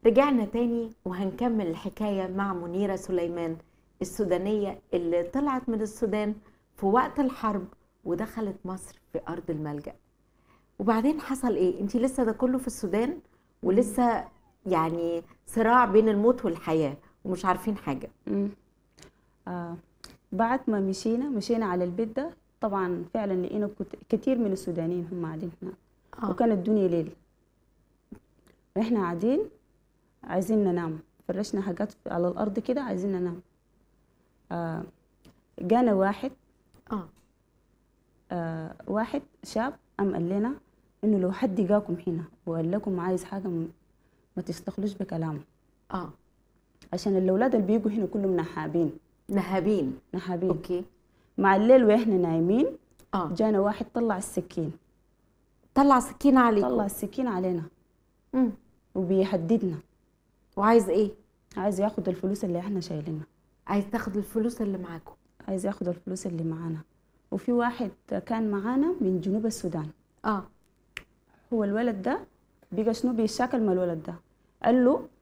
رجعنا تاني وهنكمل الحكاية مع منيرة سليمان السودانية اللي طلعت من السودان في وقت الحرب ودخلت مصر في أرض الملجأ وبعدين حصل إيه؟ أنت لسه ده كله في السودان ولسه يعني صراع بين الموت والحياة ومش عارفين حاجة مم. آه بعد ما مشينا مشينا على البيت ده طبعا فعلا لقينا كت- كتير من السودانيين هم قاعدين هناك آه. وكانت الدنيا ليل واحنا قاعدين عايزين ننام فرشنا حاجات على الارض كده عايزين ننام آه جانا واحد آه آه واحد شاب قام قال لنا انه لو حد جاكم هنا وقال لكم عايز حاجه م- ما تستخلوش بكلامه آه عشان الاولاد اللي بيجوا هنا كلهم نحابين نهابين نحابين أوكي مع الليل واحنا نايمين آه جانا واحد طلع السكين طلع سكينة عليكم طلع السكين علينا مم. وبيهددنا وعايز إيه؟ عايز ياخد الفلوس اللي احنا شايلينها عايز تاخد الفلوس اللي معاكم عايز ياخد الفلوس اللي معانا وفي واحد كان معانا من جنوب السودان آه هو الولد ده بقى شنو بيشاكل مع الولد ده قال له